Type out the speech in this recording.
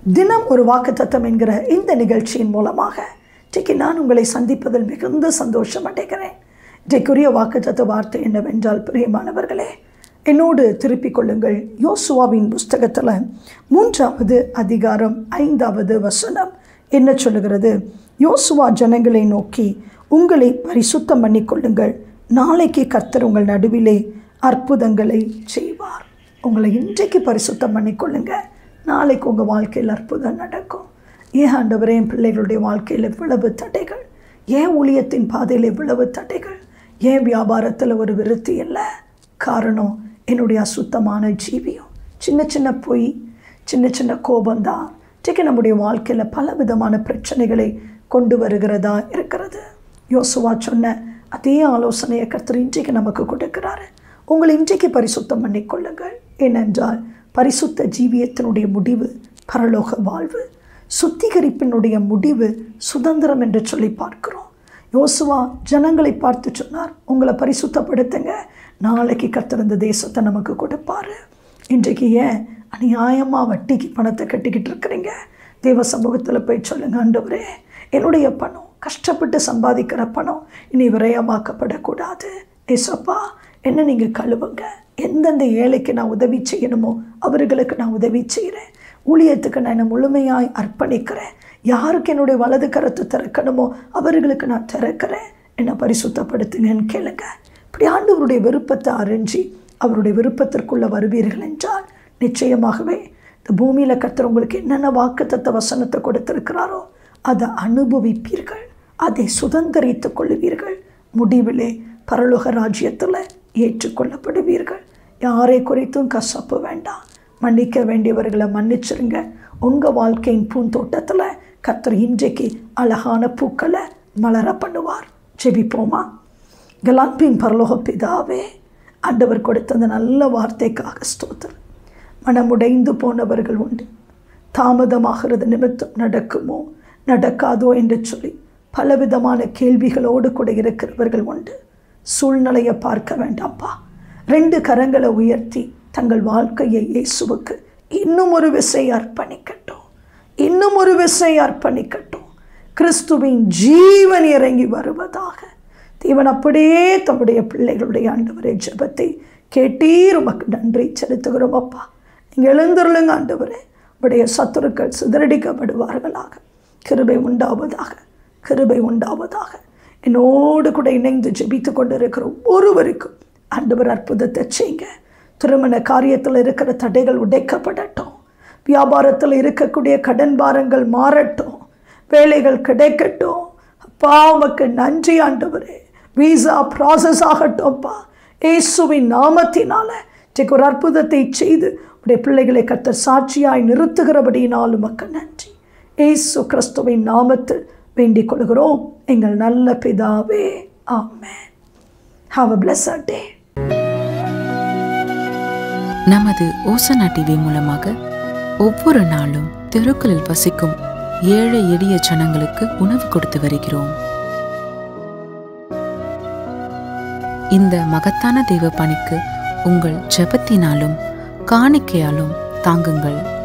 தினம் ஒரு வாக்குத்தத்தம் என்கிற இந்த நிகழ்ச்சியின் மூலமாக இன்றைக்கு நான் உங்களை சந்திப்பதில் மிகுந்த சந்தோஷம் அடைகிறேன் இன்றைக்குரிய வாக்குத்தத்த வார்த்தை என்னவென்றால் பிரியமானவர்களே என்னோடு திருப்பிக் கொள்ளுங்கள் யோசுவாவின் புஸ்தகத்தில் மூன்றாவது அதிகாரம் ஐந்தாவது வசனம் என்ன சொல்லுகிறது யோசுவா ஜனங்களை நோக்கி உங்களை பரிசுத்தம் பண்ணிக்கொள்ளுங்கள் நாளைக்கு கர்த்தர் உங்கள் நடுவிலே அற்புதங்களை செய்வார் உங்களை இன்றைக்கு பரிசுத்தம் பண்ணிக்கொள்ளுங்க நாளைக்கு உங்கள் வாழ்க்கையில் அற்புதம் நடக்கும் ஏன் ஆண்டவரே என் பிள்ளைகளுடைய வாழ்க்கையில் இவ்வளவு தடைகள் ஏன் ஊழியத்தின் பாதையில் இவ்வளவு தடைகள் ஏன் வியாபாரத்தில் ஒரு விருத்தி இல்லை காரணம் என்னுடைய அசுத்தமான ஜீவியம் சின்ன சின்ன பொய் சின்ன சின்ன கோபந்தான் இன்றைக்கு நம்முடைய வாழ்க்கையில் பல விதமான பிரச்சனைகளை கொண்டு வருகிறதா இருக்கிறது யோசுவா சொன்ன அதே ஆலோசனையை கர்த்தர் இன்றைக்கு நமக்கு கொடுக்கிறாரு உங்களை இன்றைக்கு பரிசுத்தம் பண்ணிக்கொள்ளுங்கள் ஏனென்றால் பரிசுத்த ஜீவியத்தினுடைய முடிவு பரலோக வாழ்வு சுத்திகரிப்பினுடைய முடிவு சுதந்திரம் என்று சொல்லி பார்க்கிறோம் யோசுவா ஜனங்களை பார்த்து சொன்னார் உங்களை பரிசுத்தப்படுத்துங்க நாளைக்கு கத்திருந்த தேசத்தை நமக்கு கொடுப்பாரு இன்றைக்கு ஏன் அநியாயமாக வட்டிக்கு பணத்தை கட்டிக்கிட்டு இருக்கிறீங்க தேவ சமூகத்தில் போய் சொல்லுங்க ஆண்டவரே என்னுடைய பணம் கஷ்டப்பட்டு சம்பாதிக்கிற பணம் இனி விரயமாக்கப்படக்கூடாது ஏசப்பா என்ன நீங்கள் கழுவுங்க எந்தெந்த ஏழைக்கு நான் உதவி செய்யணுமோ அவர்களுக்கு நான் உதவி செய்கிறேன் ஊழியத்துக்கு நான் என்னை முழுமையாய் அர்ப்பணிக்கிறேன் யாருக்கு என்னுடைய வலது கரத்தை திறக்கணுமோ அவர்களுக்கு நான் திறக்கிறேன் என்னை பரிசுத்தப்படுத்துங்கன்னு கேளுங்க இப்படி ஆண்டவருடைய விருப்பத்தை அறிஞ்சு அவருடைய விருப்பத்திற்குள்ளே வருவீர்கள் என்றால் நிச்சயமாகவே இந்த பூமியில் கர்த்தர் உங்களுக்கு என்னென்ன வாக்குத்தத்த வசனத்தை கொடுத்திருக்கிறாரோ அதை அனுபவிப்பீர்கள் அதை சுதந்திரித்துக் கொள்ளுவீர்கள் முடிவிலே பரலோக ராஜ்யத்தில் ஏற்றுக்கொள்ளப்படுவீர்கள் யாரை குறித்தும் கசப்பு வேண்டாம் மன்னிக்க வேண்டியவர்களை மன்னிச்சிருங்க உங்கள் வாழ்க்கையின் பூந்தோட்டத்தில் கர்த்தர் இன்றைக்கு அழகான பூக்களை மலர பண்ணுவார் ஜெபிப்போமா கலாப்பின் பரலோக பிதாவே ஆண்டவர் கொடுத்த அந்த நல்ல வார்த்தைக்காக ஸ்தோத்திரம் மனமுடைந்து போனவர்கள் உண்டு தாமதமாகிறது நிமித்தம் நடக்குமோ நடக்காதோ என்று சொல்லி பலவிதமான கேள்விகளோடு கூட இருக்கிறவர்கள் உண்டு சூழ்நிலையை பார்க்க வேண்டாம்ப்பா ரெண்டு கரங்களை உயர்த்தி தங்கள் வாழ்க்கையை இயேசுவுக்கு இன்னும் ஒரு விசை அர்ப்பணிக்கட்டும் இன்னும் ஒரு விசை அர்ப்பணிக்கட்டும் கிறிஸ்துவின் ஜீவன் இறங்கி வருவதாக தேவன் அப்படியே தம்முடைய பிள்ளைகளுடைய ஆண்டவரே ஜெபத்தை கேட்டீர் உமக்கு நன்றி செலுத்துகிறோம் அப்பா நீங்கள் எழுந்துருளுங்க ஆண்டவரே உடைய சத்துருக்கள் சிதறடிக்கப்படுவார்களாக கிருபை உண்டாவதாக கிருபை உண்டாவதாக என்னோடு கூட இணைந்து ஜெபித்து கொண்டு இருக்கிற ஒருவருக்கும் ஆண்டவர் அற்புதத்தை செய்யுங்க திருமண காரியத்தில் இருக்கிற தடைகள் உடைக்கப்படட்டும் வியாபாரத்தில் இருக்கக்கூடிய கடன் பாரங்கள் மாறட்டும் வேலைகள் கிடைக்கட்டும் அப்பா உமக்கு நன்றி ஆண்டவரே வீசா ப்ராசஸ் ஆகட்டும்ப்பா இயேசுவின் நாமத்தினால இன்றைக்கு ஒரு அற்புதத்தை செய்து உடைய பிள்ளைகளை கத்த சாட்சியாய் நிறுத்துகிறபடியினால் உமக்கு நன்றி இயேசு கிறிஸ்துவின் நாமத்தில் வேண்டிக் கொள்கிறோம் எங்கள் நல்ல பிதாவே ஆமென் ஹாவ் அ பிளஸட் டே நமது ஓசனா டிவி மூலமாக ஒவ்வொரு நாளும் தெருக்களில் வசிக்கும் ஏழை எளிய ஜனங்களுக்கு உணவு கொடுத்து வருகிறோம் இந்த மகத்தான தெய்வ பணிக்கு உங்கள் ஜெபத்தினாலும் காணிக்கையாலும் தாங்குங்கள்